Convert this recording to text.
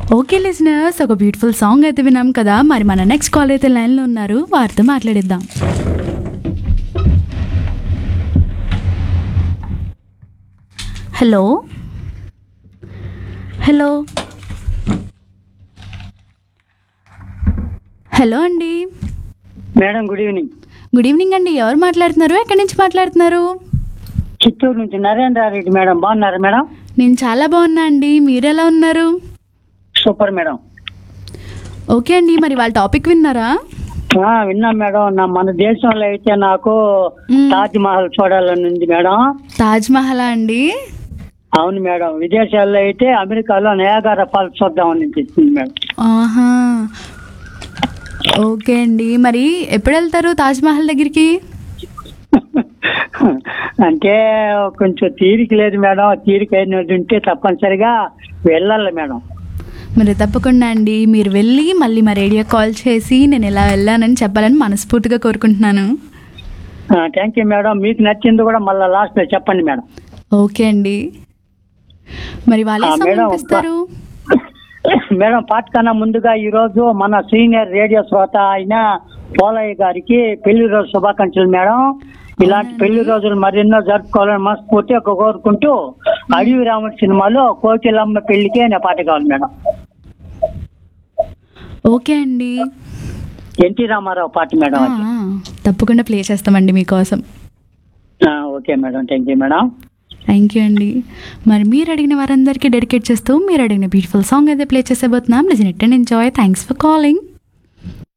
Okay listeners ఒక beautiful song అయితే విన్నాం కదా మరి మన నెక్స్ట్ కాల్ అయితే లైన్లో ఉన్నారు వారితో మాట్లాడిద్దాం హలో హలో హలో అండి madam good evening good evening అండి ఎవరు మాట్లాడుతున్నారు ఎక్కడి నుంచి మాట్లాడుతున్నారు చిత్తూరు నుంచి నరేంద్రారెడ్డి మేడం బాగున్నారు మేడం నేను చాలా బాగున్నా అండి మీరు ఎలా ఉన్నారు సూపర్ మేడం ఓకే అండి మరి వాళ్ళ టాపిక్ విన్నారా ఆ, విన్నాం మేడం నా మన దేశంలో అయితే నాకు మ్మ్. తాజ్ మహల్ చూడాలని ఉంది మేడం తాజ్ మహల్ అండి అవును మేడం విదేశాల్లో అయితే అమెరికాలో నయాగార ఫాల్స్ చూద్దామని అనిపిస్తుంది మేడం ఆహా ఓకే అండి మరి ఎప్పుడు వెళ్తారు తాజ్ మహల్ దగ్గరికి అంటే కొంచెం తీరిక లేదు మేడం తీరిక అయినట్టు ఉంటే తప్పనిసరిగా వెళ్ళాలి మేడం మరి తప్పకుండా అండి మీరు వెళ్ళి మళ్ళీ మా రేడియో కాల్ చేసి నేను ఇలా వెళ్ళానని చెప్పాలని మనస్ఫూర్తిగా కోరుకుంటున్నాను థ్యాంక్ యూ మేడం మీకు నచ్చింది కూడా మళ్ళీ లాస్ట్ లో చెప్పండి మేడం ఓకే అండి మరి వాళ్ళే ఆ, సాంగ్ మేడం, వినిపిస్తారు మేడం పాట కన్నా ముందుగా ఈ రోజు మన సీనియర్ రేడియో శ్రోత అయిన పోలయ్య గారికి పెళ్లి రోజు శుభాకాంక్షలు మేడం ఇలాంటి అవునండి. పెళ్లి రోజులు మరెన్నో జరుపుకోవాలని మనస్ఫూర్తిగా కోరుకుంటూ అడవి రాముడి సినిమాలో కోకిలమ్మ పెళ్లికే అనే పాట కావాలి మేడం ఓకే అండి ఎన్టీ రామారావు పాట మేడం ఆ, అది. ఆ, తప్పకుండా ప్లే చేస్తామండి మీకోసం ఆ, okay madam thank you madam thank you అండి మరి మీరు అడిగిన వారందరికీ డెడికేట్ చేస్తూ మీరు అడిగిన బ్యూటిఫుల్ సాంగ్ అయితే ప్లే చేసేబోతున్నాం listen it and enjoy thanks for calling